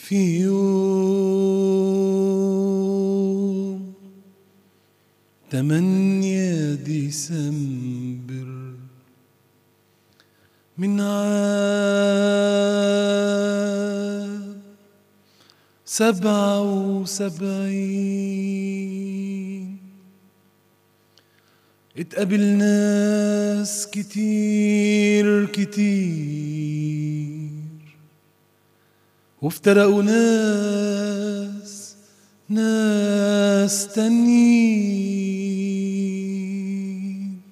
في يوم تمانية ديسمبر من عام سبعة وسبعين اتقابل ناس كتير كتير وافترقوا ناس ناس تانيين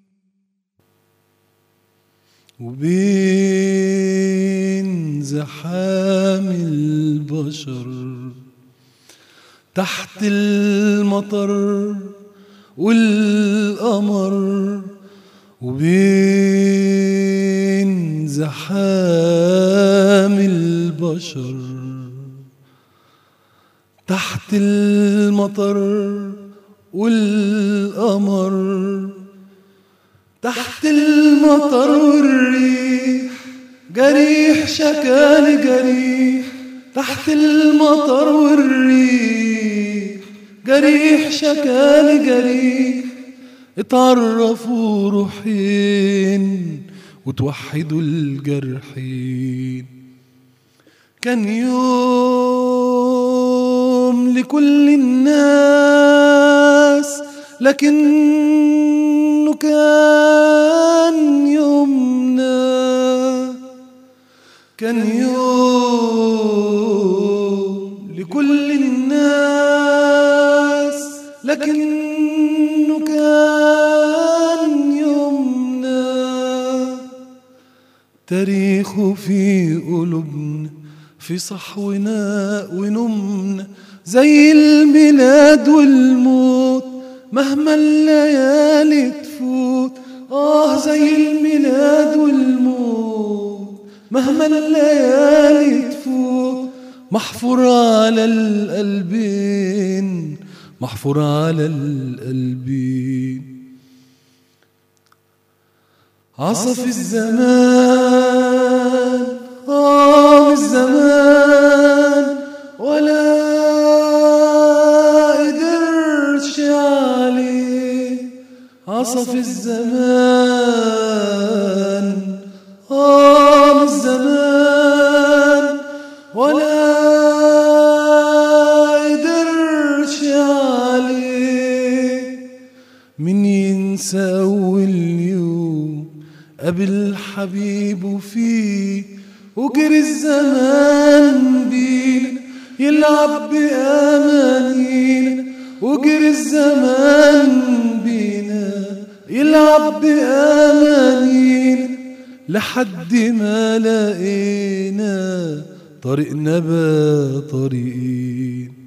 وبين زحام البشر تحت المطر والقمر وبين زحام البشر تحت المطر والقمر تحت المطر والريح جريح شكاني جريح تحت المطر والريح جريح شكاني جريح اتعرفوا روحين وتوحدوا الجرحين كان يوم لكل الناس لكنه كان يومنا كان يوم لكل الناس لكنه كان يومنا تاريخه في قلوبنا في صحونا ونمنا زي الميلاد والموت مهما الليالي تفوت آه زي الميلاد والموت مهما الليالي تفوت محفور على القلبين محفور على القلبين عصف الزمان قام الزمان ولا قدرش عليه عصف الزمان قام الزمان ولا قدرش عليه من ينسى أول يوم قبل حبيبه فيه وجري الزمان بينا يلعب بأمانينا وجري الزمان بينا يلعب بأمانينا لحد ما لقينا طريقنا بقى طريقين